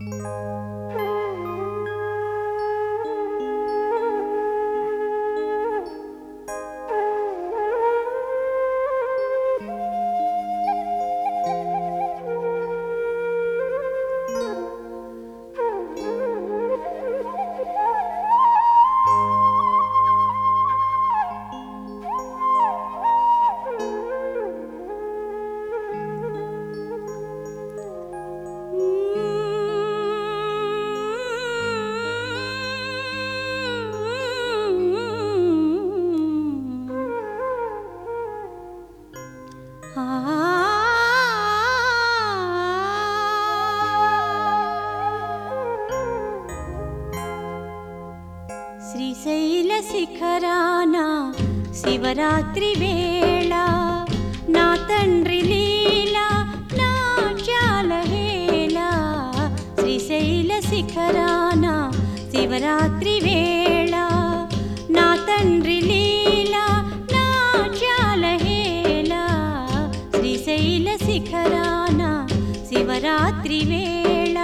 శ్రీశైల శిఖరాన శివరాత్రి వేళ నా తండ్రి లీల నాట్యాల హేళ శ్రీశైల శిఖరాన శివరాత్రి వేళ నా తండ్రి లీల నాట్యాల హేళ శ్రీశైల శిఖరాన శివరాత్రి వేళ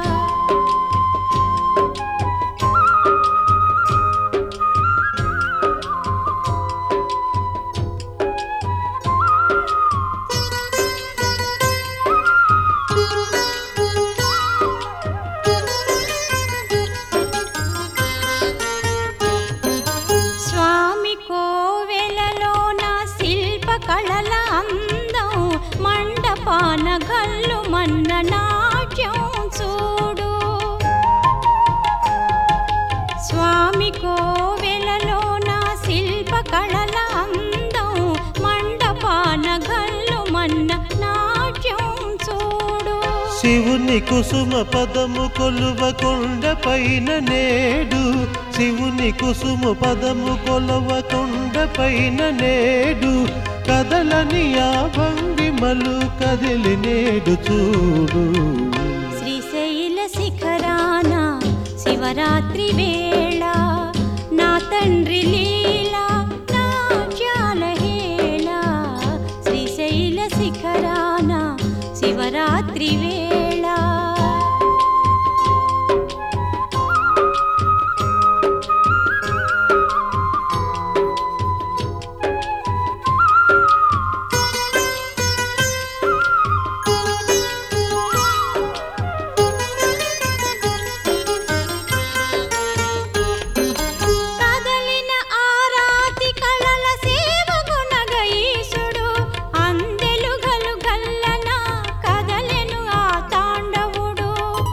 స్వామి కోవెలలోన శిల్ప కళల అందం మండపాన గల్లు మన్న నాట్యం చూడు స్వామి కోవెలలోన శిల్ప కళల అందం మండపాన గల్లు మన్న నాట్యం చూడు శివుని కుసుమ పదము కొలువ కొండ పైన నేడు శివుని కుసుమ పదము కొలువ కొండ పైన నేడు కదలని ఆ భంగిమలు కదిలి నేడు చూడు శ్రీశైల శిఖరాన శివరాత్రి వేళ నా తండ్రి లీల నాట్యాల హేళ శ్రీశైల శిఖరాన శివరాత్రి వేళ కదలిన ఆరాతి కళల సేవగునగ ఈశుడు అందెలుగలు గల్లన కదలెను ఆ తాండవుడు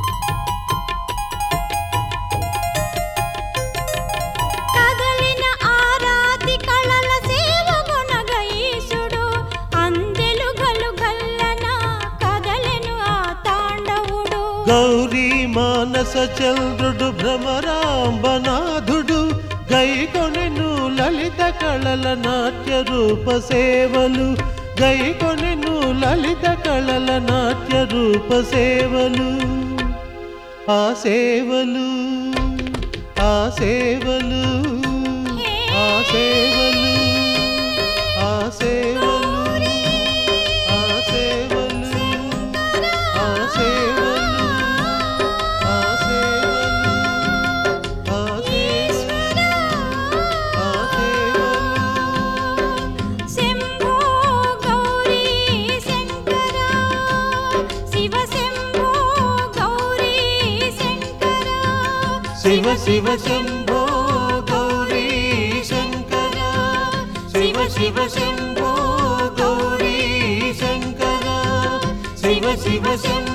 కదలిన ఆరాతి కళల సేవగునగ ఈశుడు అందెలుగలు గల్లన కదలెను ఆ తాండవుడు గౌరీ మానస చంద్రుడు భ్రమరాంబనాథుడు గైకొనెను లలిత కళల నాట్య రూప సేవలు గైకొనెను లలిత కళల నాట్య రూప సేవలు ఆ సేవలు ఆ సేవలు ఆ సేవలు ఆ సేవలు ఆ సేవలు ఆ సేవలు ఆ సేవలు ఆ సేవలు ఆ సేవలు శంభో గౌరీ శంకర శివ శంభో గౌరీ శంకర శివ శివ శంభో గౌరీ శంకర శివ శివ శంభో గౌరీ శంకర శివ శివ శంభో